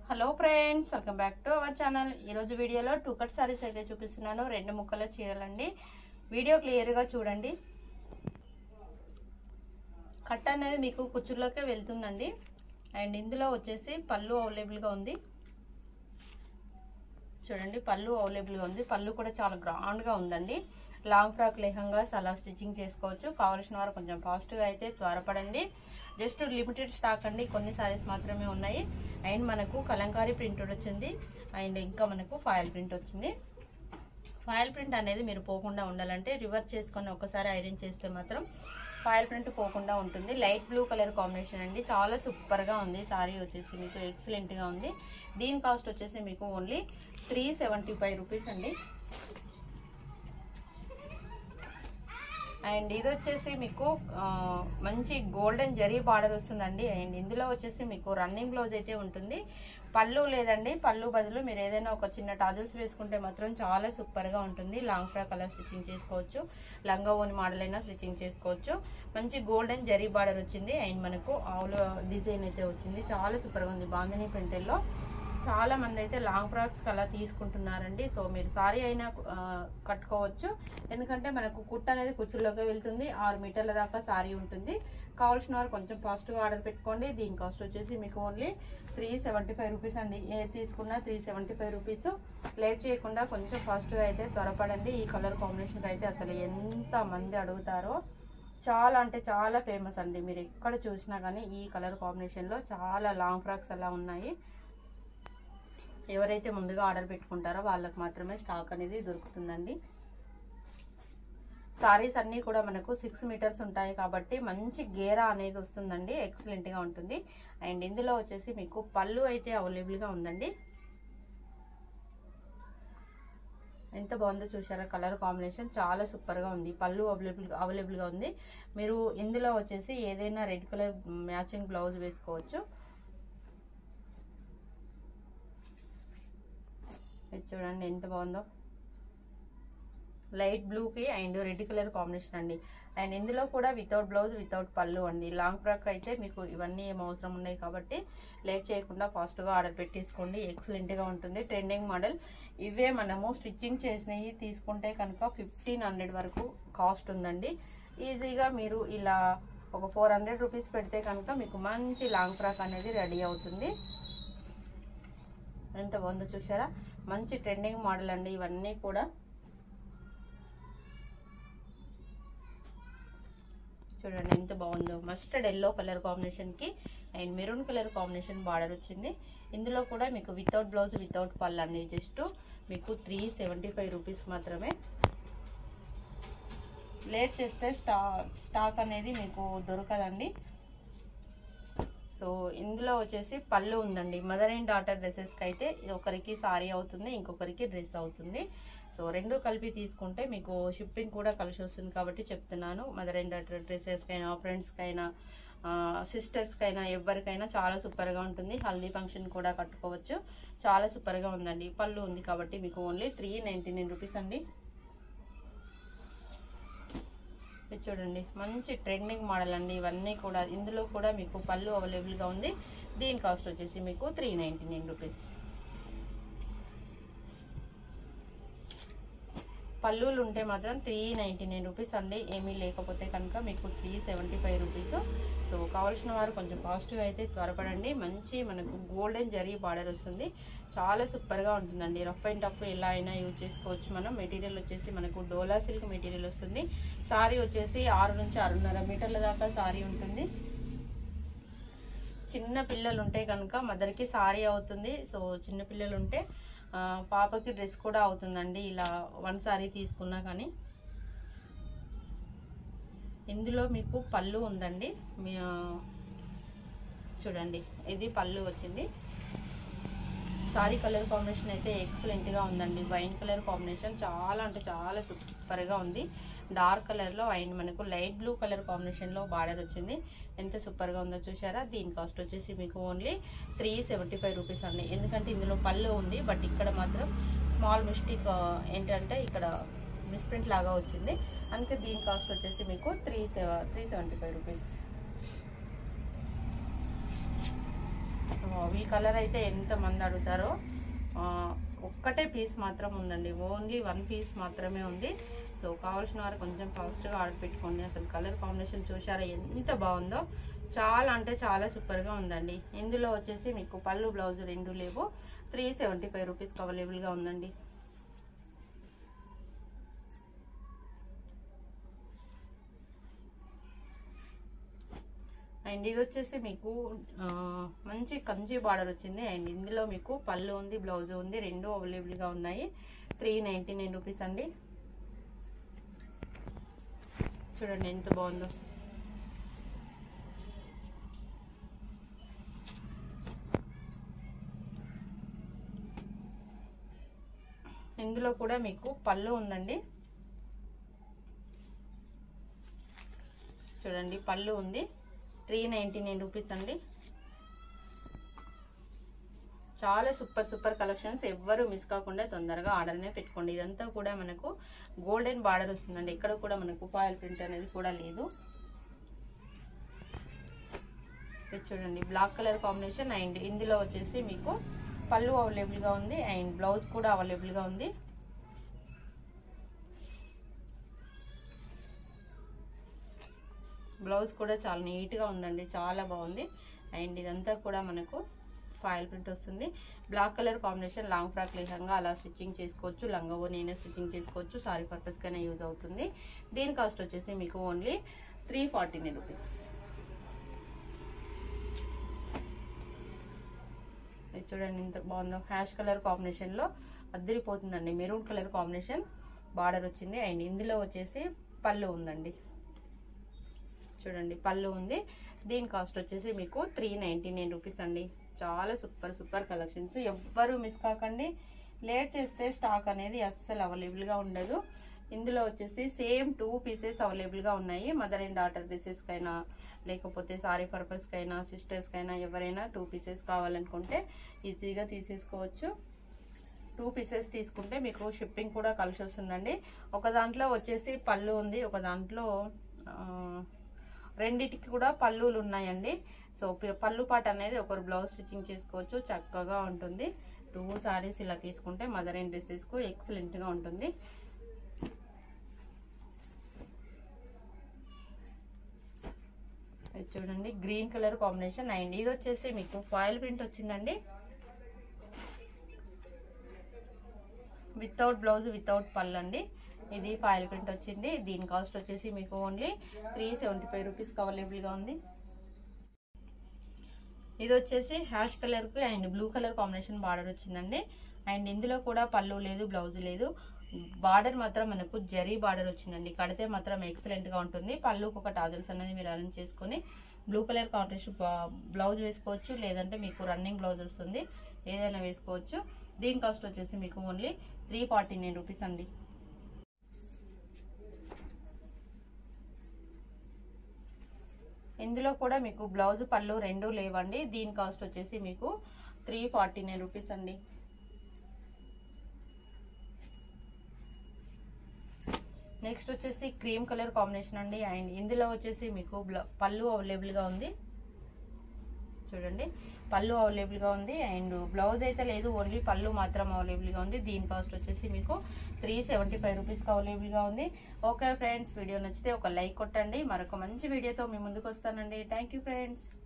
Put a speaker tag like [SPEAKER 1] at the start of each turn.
[SPEAKER 1] hello friends welcome back to our channel ఈరోజు వీడియోలో two cut saris అయితే చూపిస్తున్నాను రెండు ముక్కల చీరలండి వీడియో క్లియర్గా చూడండి కట్ అనేది మీకు కుచ్చుల్లోకే వెళ్తుందండి అండ్ ఇందులో వచ్చేసి పళ్ళు అవైలబుల్గా ఉంది చూడండి పళ్ళు అవైలబుల్గా ఉంది పళ్ళు కూడా చాలా గ్రాండ్గా ఉందండి లాంగ్ ఫ్రాక్ లెహంగాస్ అలా స్టిచ్చింగ్ చేసుకోవచ్చు కావాల్సిన వారు కొంచెం ఫాస్ట్గా అయితే త్వరపడండి జస్ట్ లిమిటెడ్ స్టాక్ అండి కొన్ని సారీస్ మాత్రమే ఉన్నాయి అండ్ మనకు కలంకారీ ప్రింట్ వచ్చింది అండ్ ఇంకా మనకు ఫాయిల్ ప్రింట్ వచ్చింది ఫాయిల్ ప్రింట్ అనేది మీరు పోకుండా ఉండాలంటే రివర్స్ చేసుకొని ఒకసారి ఐరన్ చేస్తే మాత్రం ఫాయిల్ ప్రింట్ పోకుండా ఉంటుంది లైట్ బ్లూ కలర్ కాంబినేషన్ అండి చాలా సూపర్గా ఉంది సారీ వచ్చేసి మీకు ఎక్సలెంట్గా ఉంది దీని కాస్ట్ వచ్చేసి మీకు only three seventy five rupees అండి అండ్ ఇది వచ్చేసి మీకు ఆ, మంచి గోల్డెన్ జరీ బార్డర్ వస్తుందండి అండ్ ఇందులో వచ్చేసి మీకు రన్నింగ్ బ్లౌజ్ అయితే ఉంటుంది పళ్ళు లేదండి పళ్ళు బదులు మీరు ఏదైనా ఒక చిన్న టాజల్స్ వేసుకుంటే మాత్రం చాలా సూపర్గా ఉంటుంది లాంగ్ ఫ్రాక్ అలా స్టిచ్చింగ్ చేసుకోవచ్చు లంగా ఓని మోడల్ అయినా స్టిచ్చింగ్ చేసుకోవచ్చు మంచి గోల్డెన్ జరీ బార్డర్ వచ్చింది అండ్ మనకు ఆవుల డిజైన్ అయితే వచ్చింది చాలా సూపర్గా ఉంది బాందిని ప్రింటెల్లో చాలా మంది అయితే లాంగ్ ఫ్రాక్స్ అలా తీసుకుంటున్నారండి సో మీరు సారీ అయినా ఆ, కట్టుకోవచ్చు ఎందుకంటే మనకు కుట్ట అనేది కుచ్చుల్లోకి వెళ్తుంది ఆరు మీటర్ల దాకా సారీ ఉంటుంది కావాల్సిన వారు కొంచెం ఫాస్ట్గా ఆర్డర్ పెట్టుకోండి దీని కాస్ట్ వచ్చేసి మీకు only three seventy five rupees అండి ఏది తీసుకున్నా three seventy five rupees late చేయకుండా కొంచెం ఫాస్ట్గా అయితే త్వరపడండి ఈ కలర్ కాంబినేషన్కి అయితే అసలు ఎంత మంది అడుగుతారో చాలా అంటే చాలా ఫేమస్ అండి మీరు ఎక్కడ చూసినా కానీ ఈ కలర్ కాంబినేషన్లో చాలా లాంగ్ ఫ్రాక్స్ అలా ఉన్నాయి ఎవరైతే ముందుగా ఆర్డర్ పెట్టుకుంటారో వాళ్ళకి మాత్రమే స్టాక్ అనేది దొరుకుతుందండి సారీస్ అన్నీ కూడా మనకు సిక్స్ మీటర్స్ ఉంటాయి కాబట్టి మంచి గేరా అనేది వస్తుందండి ఎక్సలెంట్గా ఉంటుంది అండ్ ఇందులో వచ్చేసి మీకు పళ్ళు అయితే అవైలబుల్గా ఉందండి ఎంత బాగుందో చూసారా కలర్ కాంబినేషన్ చాలా సూపర్గా ఉంది పళ్ళు అవైలబుల్ అవైలబుల్గా ఉంది మీరు ఇందులో వచ్చేసి ఏదైనా రెడ్ కలర్ మ్యాచింగ్ బ్లౌజ్ వేసుకోవచ్చు ఇది చూడండి ఎంత బాగుందో లైట్ బ్లూకి అండ్ రెడ్ కలర్ కాంబినేషన్ అండి అండ్ ఇందులో కూడా వితౌట్ బ్లౌజ్ వితౌట్ పళ్ళు అండి లాంగ్ ఫ్రాక్ అయితే మీకు ఇవన్నీ ఏం అవసరం ఉన్నాయి కాబట్టి లేట్ చేయకుండా ఫాస్ట్గా ఆర్డర్ పెట్టేసుకోండి ఎక్సలెంట్గా ఉంటుంది ట్రెండింగ్ మోడల్ ఇవే మనము స్టిచ్చింగ్ చేసినవి తీసుకుంటే కనుక ఫిఫ్టీన్ హండ్రెడ్ వరకు కాస్ట్ ఉందండి ఈజీగా మీరు ఇలా ఒక ఫోర్ హండ్రెడ్ రూపీస్ పెడితే కనుక మీకు మంచి లాంగ్ ఫ్రాక్ అనేది రెడీ అవుతుంది ఎంత బాగుందో చూసారా మంచి ట్రెండింగ్ మోడల్ అండి ఇవన్నీ కూడా చూడండి ఎంత బాగుందో మస్టర్డ్ ఎల్లో కలర్ కాంబినేషన్కి and maroon colour combination border వచ్చింది ఇందులో కూడా మీకు వితౌట్ బ్లౌజ్ వితౌట్ పళ్ళు అండి జస్ట్ మీకు త్రీ సెవెంటీ ఫైవ్ రూపీస్ మాత్రమే లేట్ చేస్తే స్టా స్టాక్ అనేది మీకు దొరకదండి సో ఇందులో వచ్చేసి పళ్ళు ఉందండి మదర్ అండ్ డాటర్ డ్రెస్సెస్కి అయితే ఒకరికి సారీ అవుతుంది ఇంకొకరికి డ్రెస్ అవుతుంది సో రెండు కలిపి తీసుకుంటే మీకు షిప్పింగ్ కూడా కలిసి వస్తుంది కాబట్టి చెప్తున్నాను మదర్ అండ్ డాటర్ డ్రెస్సెస్కైనా ఫ్రెండ్స్కైనా సిస్టర్స్కైనా ఎవరికైనా చాలా సూపర్గా ఉంటుంది హల్దీ ఫంక్షన్ కూడా కట్టుకోవచ్చు చాలా సూపర్గా ఉందండి పళ్ళు ఉంది కాబట్టి మీకు only three ninety nine rupees అండి ఇది చూడండి మంచి ట్రెండింగ్ మోడల్ అండి ఇవన్నీ కూడా ఇందులో కూడా మీకు పళ్ళు అవైలబుల్గా ఉంది దీని కాస్ట్ వచ్చేసి మీకు త్రీ నైంటీ నైన్ రూపీస్ పళ్ళులు ఉంటే మాత్రం త్రీ నైంటీ నైన్ రూపీస్ అండి ఏమీ లేకపోతే కనుక మీకు three seventy five rupees so కావాల్సిన వారు కొంచెం పాజిటివ్ అయితే త్వరపడండి మంచి మనకు గోల్డెన్ జరీ బార్డర్ వస్తుంది చాలా సూపర్గా ఉంటుందండి రఫ్ అండ్ టఫ్ ఎలా అయినా యూజ్ చేసుకోవచ్చు మనం మెటీరియల్ వచ్చేసి మనకు డోలా సిల్క్ మెటీరియల్ వస్తుంది సారీ వచ్చేసి ఆరు నుంచి ఆరున్నర మీటర్ల దాకా సారీ ఉంటుంది చిన్న పిల్లలు ఉంటే కనుక మదర్కి సారీ అవుతుంది సో చిన్న పిల్లలు ఉంటే ఆ, పాపకి డ్రెస్ కూడా అవుతుందండి ఇలా వన్ సారీ తీసుకున్నా కానీ ఇందులో మీకు పళ్ళు ఉందండి మీ ఆ, చూడండి ఇది పళ్ళు వచ్చింది సారీ కలర్ కాంబినేషన్ అయితే ఎక్సలెంట్గా ఉందండి వైన్ కలర్ కాంబినేషన్ చాలా అంటే చాలా సూపర్గా ఉంది డార్క్ కలర్లో అండ్ మనకు లైట్ బ్లూ కలర్ కాంబినేషన్లో బార్డర్ వచ్చింది ఎంత సూపర్గా ఉందో చూసారా దీని కాస్ట్ వచ్చేసి మీకు only three seventy five rupees అండి ఎందుకంటే ఇందులో పళ్ళు ఉంది బట్ ఇక్కడ మాత్రం స్మాల్ మిస్టేక్ ఏంటంటే ఇక్కడ మిస్ప్రింట్ లాగా వచ్చింది అందుకే దీని కాస్ట్ వచ్చేసి మీకు three seven three seventy five rupees ఆ, ఈ కలర్ అయితే ఎంత మంది అడుగుతారో ఆ, ఒక్కటే పీస్ మాత్రం ఉందండి ఓన్లీ వన్ పీస్ మాత్రమే ఉంది సో కావాల్సిన వారు కొంచెం ఫాస్ట్గా ఆర్డర్ పెట్టుకోండి అసలు కలర్ కాంబినేషన్ చూసారా ఎంత బాగుందో చాలా అంటే చాలా సూపర్గా ఉందండి ఇందులో వచ్చేసి మీకు పళ్ళు బ్లౌజ్ రెండు లేవు త్రీ సెవెంటీ ఫైవ్ రూపీస్కి అవైలబుల్గా ఉందండి అండ్ ఇది వచ్చేసి మీకు ఆ, మంచి కంచి బార్డర్ వచ్చింది అండ్ ఇందులో మీకు పళ్ళు ఉంది బ్లౌజ్ ఉంది రెండు అవైలబుల్గా ఉన్నాయి త్రీ నైంటీ నైన్ రూపీస్ అండి చూడండి ఎంత బాగుందో ఇందులో కూడా మీకు పళ్ళు ఉందండి చూడండి పళ్ళు ఉంది త్రీ నైంటీ నైన్ రూపీస్ అండి చాలా సూపర్ సూపర్ కలెక్షన్స్ ఎవ్వరు మిస్ కాకుండా తొందరగా ఆర్డర్నే పెట్టుకోండి ఇదంతా కూడా మనకు గోల్డెన్ బార్డర్ వస్తుందండి ఇక్కడ కూడా మనకు ఫాయిల్ ప్రింట్ అనేది కూడా లేదు ఇది చూడండి బ్లాక్ కలర్ కాంబినేషన్ అండ్ ఇందులో వచ్చేసి మీకు పళ్ళు అవైలబుల్గా ఉంది అండ్ బ్లౌజ్ కూడా అవైలబుల్గా ఉంది బ్లౌజ్ కూడా చాలా నీట్గా ఉందండి చాలా బాగుంది అండ్ ఇదంతా కూడా మనకు ఫాయిల్ ప్రింట్ వస్తుంది black colour combination long frock lehenga అలా స్టిచ్చింగ్ చేసుకోవచ్చు లంగా నేనే స్టిచ్చింగ్ చేసుకోవచ్చు సారీ పర్పస్గానే యూజ్ అవుతుంది దీని కాస్ట్ వచ్చేసి మీకు only three forty nine rupees ఇది చూడండి ఇంత బాగుందో హ్యాష్ కలర్ కాంబినేషన్లో అద్దరిపోతుందండి మెరూన్ కలర్ కాంబినేషన్ బార్డర్ వచ్చింది అండ్ ఇందులో వచ్చేసి పళ్ళు ఉందండి చూడండి పళ్ళు ఉంది దీని కాస్ట్ వచ్చేసి మీకు త్రీ నైంటీ నైన్ రూపీస్ అండి చాలా సూపర్ సూపర్ కలెక్షన్స్ ఎవ్వరు మిస్ కాకండి లేట్ చేస్తే స్టాక్ అనేది అస్సలు అవైలబుల్గా ఉండదు ఇందులో వచ్చేసి సేమ్ టూ పీసెస్ అవైలబుల్గా ఉన్నాయి మదర్ అండ్ డాటర్ డ్రెస్సెస్కైనా లేకపోతే సారీ పర్పస్కైనా సిస్టర్స్కైనా ఎవరైనా టూ పీసెస్ కావాలనుకుంటే ఈజీగా తీసేసుకోవచ్చు టూ పీసెస్ తీసుకుంటే మీకు షిప్పింగ్ కూడా కలిసి వస్తుందండి ఒక దాంట్లో వచ్చేసి పళ్ళు ఉంది ఒక దాంట్లో ఆ, రెండిటికి కూడా పళ్ళులు ఉన్నాయండి సో ప- పళ్ళు పాట అనేది ఒకరు బ్లౌజ్ స్టిచ్చింగ్ చేసుకోవచ్చు చక్కగా ఉంటుంది టూ సారీస్ ఇలా తీసుకుంటే మదర్ అండ్ డ్రెస్సెస్కు ఎక్సలెంట్గా ఉంటుంది ఇది చూడండి గ్రీన్ కలర్ కాంబినేషన్ అండ్ ఇది వచ్చేసి మీకు ఫాయిల్ ప్రింట్ వచ్చిందండి వితౌట్ బ్లౌజ్ వితౌట్ పళ్ళు అండి ఇది ఫాయిల్ ప్రింట్ వచ్చింది దీని కాస్ట్ వచ్చేసి మీకు ఓన్లీ త్రీ సెవెంటీ ఫైవ్ రూపీస్కి అవైలబుల్గా ఉంది ఇది వచ్చేసి హ్యాష్ కలర్కి and blue colour combination border వచ్చిందండి అండ్ ఇందులో కూడా పళ్ళు లేదు బ్లౌజ్ లేదు బార్డర్ మాత్రం మనకు జరీ బార్డర్ వచ్చిందండి కడితే మాత్రం ఎక్సలెంట్గా ఉంటుంది పళ్ళుకి ఒక టాజల్స్ అనేది మీరు అరేంజ్ చేసుకొని బ్లూ కలర్ కాంట్రాస్ట్ బ్లౌజ్ వేసుకోవచ్చు లేదంటే మీకు రన్నింగ్ బ్లౌజ్ వస్తుంది ఏదైనా వేసుకోవచ్చు దీని కాస్ట్ వచ్చేసి మీకు only three forty nine rupees అండి ఇందులో కూడా మీకు బ్లౌజ్ పళ్ళు రెండు లేవండి దీని కాస్ట్ వచ్చేసి మీకు త్రీ ఫార్టీ నైన్ రూపీస్ అండి నెక్స్ట్ వచ్చేసి క్రీమ్ కలర్ కాంబినేషన్ అండి అండ్ ఇందులో వచ్చేసి మీకు బ్ల- పళ్ళు అవైలబుల్గా ఉంది చూడండి పళ్ళు అవైలబుల్గా ఉంది అండ్ బ్లౌజ్ అయితే లేదు ఓన్లీ పళ్ళు మాత్రం అవైలబుల్గా ఉంది దీని కాస్ట్ వచ్చేసి మీకు త్రీ సెవెంటీ ఫైవ్ రూపీస్కి అవైలబుల్గా ఉంది ఓకే ఫ్రెండ్స్ వీడియో నచ్చితే ఒక లైక్ కొట్టండి మరొక మంచి వీడియోతో మీ ముందుకు వస్తానండి థ్యాంక్ యూ ఫ్రెండ్స్